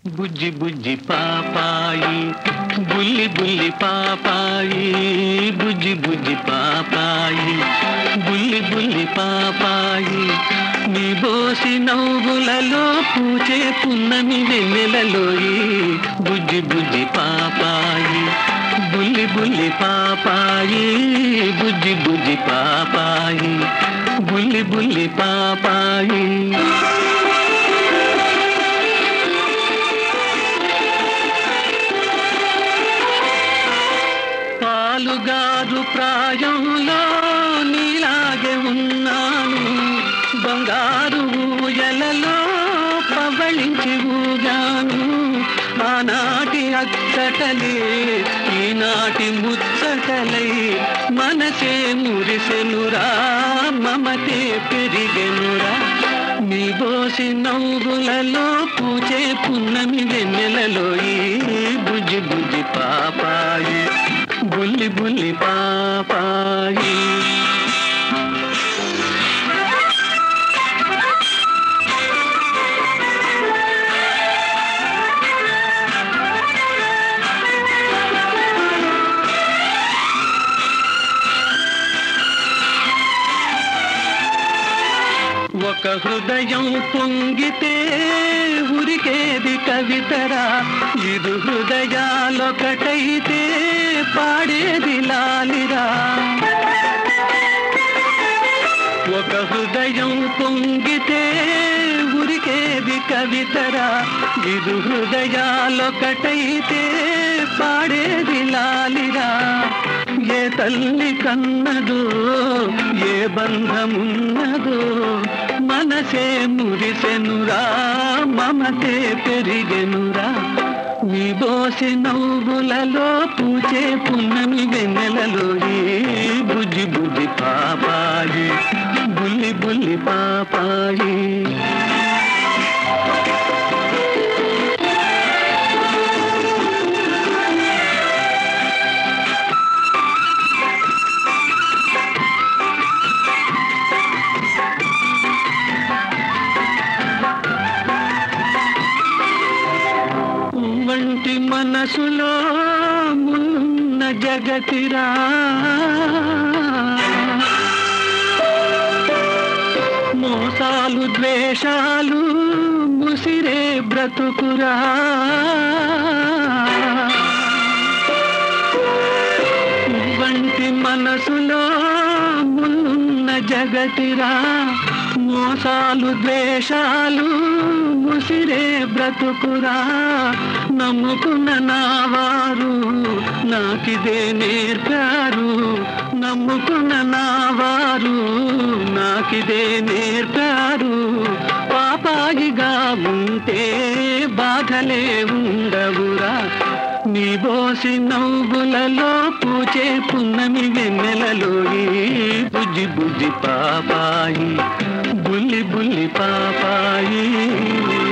బుజ్జి బుజ్జి పాపాయి బుల్లి బుల్లి పాపాయి బుజ్జి బుజ్జి పాపాయి బుల్లి బుల్లి పాపాయి నీ బోసి నవ్వులలో పూచే పున్నమి వెన్నెలలోయి బుజ్జి బుజ్జి పాపాయి బుల్లి బుల్లి పాపాయి బుజ్జి బుజ్జి పాపాయి బుల్లి బుల్లి పాపాయి పాలుగారు ప్రాయంలో నీలాగే ఉన్నాను బంగారు ఊయలలో పవళించి ఊగాను ఆనాటి అచ్చటలే ఈనాటి ముచ్చటలై మనసే మురిసెనురా మమతే పెరిగెనురా నీ బోసి నవ్వులలో పూచే పున్నమి వెన్నెలలో ఈ బుజ్జి బుజ్జి పాపాయి బుల్లి బుల్లి పాపాయి ఒక హృదయం పొంగితే ఉరికేది కవితరా ఇరు హృదయాలొకటైతే పాడేది లాలిరా ఒక హృదయం పొంగితే ఉరికేది కవితరా ఇరు హృదయాలొకటైతే పాడేది లాలిరా ఏ తల్లి కన్నదో ఏ బంధమున్నదో మనసే మురిసెనురా మమతే పెరిగెనురా నీ బోసి నవ్వులలో పూచే పున్నమి వెన్నెలలో ఈ బుజ్జి బుజ్జి పాపాయి బుల్లి బుల్లి పాపాయి వంటి మనసులో మున్న జగతిరా మోసాలు ద్వేషాలు ముసిరే బ్రతుకురా వంటి మనసులో మున్న జగతిరా మోసాలు ద్వేషాలు ముసిరే బ్రతుకురా నమ్ముకున్న నావారు నాకిదే నేర్పారు నమ్ముకున్న నావారు నాకిదే నేర్పారు పాపాయిగా ఉంటే బాధలే ఉండవురా నీ బోసి నవ్వులలో పూచే పున్నమి వెన్నెలలో ఈ బుజ్జి బుజ్జి పాపాయి బుల్లి బుల్లి పాపాయి